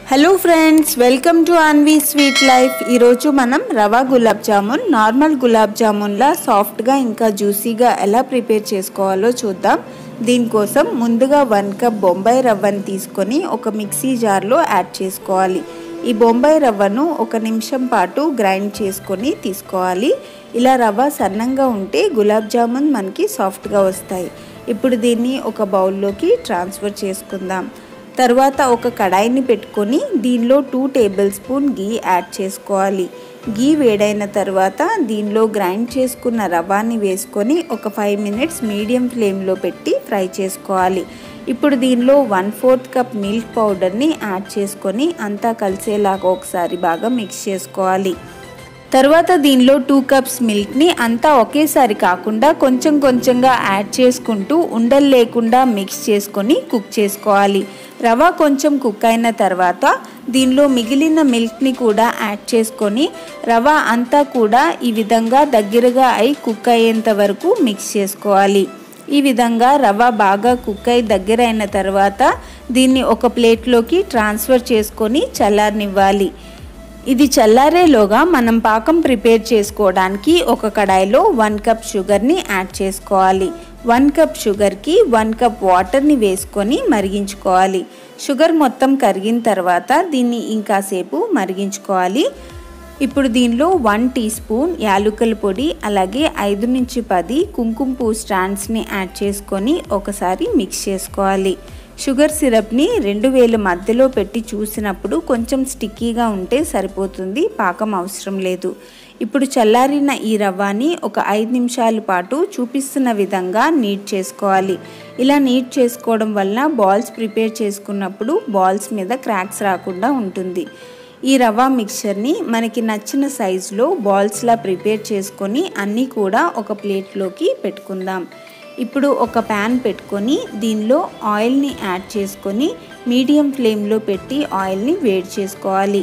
hello friends welcome to Anvi sweet life ఈరోజు మనం rava gulab jamun normal gulab జామున్లా సాఫ్ట్గా ఇంకా జ్యూసీగా ఎలా ప్రిపేర్ చేసుకోవాలో చూద్దాం దీనికోసం ముందుగా వన్ కప్ బొంబాయి రవ్వని తీసుకొని ఒక మిక్సీ జార్లో యాడ్ చేసుకోవాలి ఈ బొంబాయి రవ్వను ఒక నిమిషం పాటు గ్రైండ్ చేసుకొని తీసుకోవాలి ఇలా రవ్వ సన్నంగా ఉంటే గులాబ్ జామున్ మనకి సాఫ్ట్గా వస్తాయి ఇప్పుడు దీన్ని ఒక బౌల్లోకి ట్రాన్స్ఫర్ చేసుకుందాం తర్వాత ఒక కడాయిని పెట్టుకొని దీనిలో two tablespoon ghee add చేసుకోవాలి గీ వేడైన తర్వాత దీనిలో గ్రైండ్ చేసుకున్న రవాని వేసుకొని ఒక ఫైవ్ మినిట్స్ మీడియం ఫ్లేమ్లో పెట్టి ఫ్రై చేసుకోవాలి ఇప్పుడు దీనిలో వన్ ఫోర్త్ కప్ మిల్క్ పౌడర్ని యాడ్ చేసుకొని అంతా కలిసేలాగా ఒకసారి బాగా మిక్స్ చేసుకోవాలి తర్వాత దీనిలో టూ కప్స్ మిల్క్ని అంతా ఒకేసారి కాకుండా కొంచెం కొంచెంగా యాడ్ చేసుకుంటూ ఉండలు లేకుండా మిక్స్ చేసుకొని కుక్ చేసుకోవాలి రవ కొంచెం కుక్ అయిన తర్వాత దీనిలో మిగిలిన మిల్క్ని కూడా యాడ్ చేసుకొని రవ అంతా కూడా ఈ విధంగా దగ్గరగా అయి కుక్ అయ్యేంత వరకు మిక్స్ చేసుకోవాలి ఈ విధంగా రవ బాగా కుక్ అయి దగ్గర అయిన తర్వాత దీన్ని ఒక ప్లేట్లోకి ట్రాన్స్ఫర్ చేసుకొని చల్లారనివ్వాలి ఇది చల్లారేలోగా మనం పాకం ప్రిపేర్ చేసుకోవడానికి ఒక కడాయిలో వన్ కప్ షుగర్ని యాడ్ చేసుకోవాలి వన్ కప్ షుగర్కి వన్ కప్ వాటర్ని వేసుకొని మరిగించుకోవాలి షుగర్ మొత్తం కరిగిన తర్వాత దీన్ని ఇంకాసేపు మరిగించుకోవాలి ఇప్పుడు దీనిలో వన్ టీ స్పూన్ యాలుకల పొడి అలాగే ఐదు నుంచి పది కుంకుమ పువ్వు స్టాండ్స్ని యాడ్ చేసుకొని ఒకసారి మిక్స్ చేసుకోవాలి షుగర్ సిరప్ని రెండు వేల మధ్యలో పెట్టి చూసినప్పుడు కొంచెం స్టిక్కీగా ఉంటే సరిపోతుంది పాకం అవసరం లేదు ఇప్పుడు చల్లారిన ఈ రవ్వని ఒక ఐదు నిమిషాల పాటు చూపిస్తున్న విధంగా నీట్ చేసుకోవాలి ఇలా నీట్ చేసుకోవడం వల్ల బాల్స్ ప్రిపేర్ చేసుకున్నప్పుడు బాల్స్ మీద క్రాక్స్ రాకుండా ఉంటుంది ఈ రవ్వ మిక్చర్ని మనకి నచ్చిన సైజులో బాల్స్లా ప్రిపేర్ చేసుకొని అన్నీ కూడా ఒక ప్లేట్లోకి పెట్టుకుందాం ఇప్పుడు ఒక ప్యాన్ పెట్టుకొని దీనిలో ఆయిల్ని యాడ్ చేసుకొని మీడియం ఫ్లేమ్లో పెట్టి ఆయిల్ని వేడి చేసుకోవాలి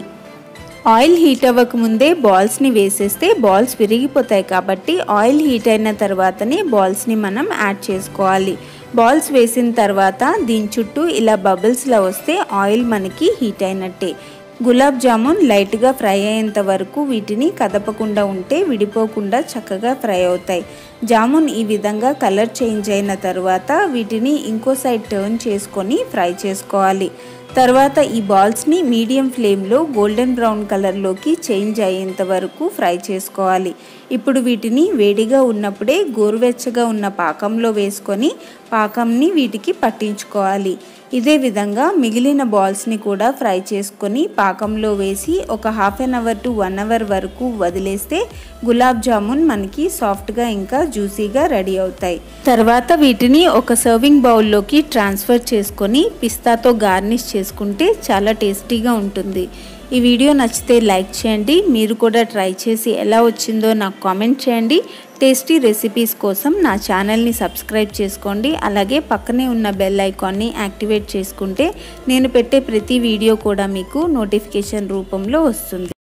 ఆయిల్ హీట్ అవ్వక ముందే బాల్స్ని వేసేస్తే బాల్స్ విరిగిపోతాయి కాబట్టి ఆయిల్ హీట్ అయిన తర్వాతనే బాల్స్ని మనం యాడ్ చేసుకోవాలి బాల్స్ వేసిన తర్వాత దీని చుట్టూ ఇలా బబుల్స్లా వస్తే ఆయిల్ మనకి హీట్ అయినట్టే గులాబ్ జామున్ లైట్గా ఫ్రై అయ్యేంత వరకు వీటిని కదపకుండా ఉంటే విడిపోకుండా చక్కగా ఫ్రై అవుతాయి జామున్ ఈ విధంగా కలర్ చేంజ్ అయిన తర్వాత వీటిని ఇంకో సైడ్ టర్న్ చేసుకొని ఫ్రై చేసుకోవాలి తర్వాత ఈ బాల్స్ని మీడియం ఫ్లేమ్లో గోల్డెన్ బ్రౌన్ కలర్లోకి చేంజ్ అయ్యేంత వరకు ఫ్రై చేసుకోవాలి ఇప్పుడు వీటిని వేడిగా ఉన్నప్పుడే గోరువెచ్చగా ఉన్న పాకంలో వేసుకొని పాకంని వీటికి పట్టించుకోవాలి ఇదే విధంగా మిగిలిన బాల్స్ని కూడా ఫ్రై చేసుకొని పాకంలో వేసి ఒక half an hour to one hour వరకు వదిలేస్తే గులాబ్ జామున్ మనకి సాఫ్ట్గా ఇంకా జ్యూసీగా రెడీ అవుతాయి తర్వాత వీటిని ఒక సర్వింగ్ బౌల్లోకి ట్రాన్స్ఫర్ చేసుకొని పిస్తాతో గార్నిష్ చేసుకుంటే చాలా టేస్టీగా ఉంటుంది ఈ వీడియో నచ్చితే లైక్ చేయండి మీరు కూడా ట్రై చేసి ఎలా వచ్చిందో నాకు కామెంట్ చేయండి టేస్టీ రెసిపీస్ కోసం నా ఛానల్ని సబ్స్క్రైబ్ చేసుకోండి అలాగే పక్కనే ఉన్న బెల్ ఐకాన్ని యాక్టివేట్ చేసుకుంటే నేను పెట్టే ప్రతి వీడియో కూడా మీకు నోటిఫికేషన్ రూపంలో వస్తుంది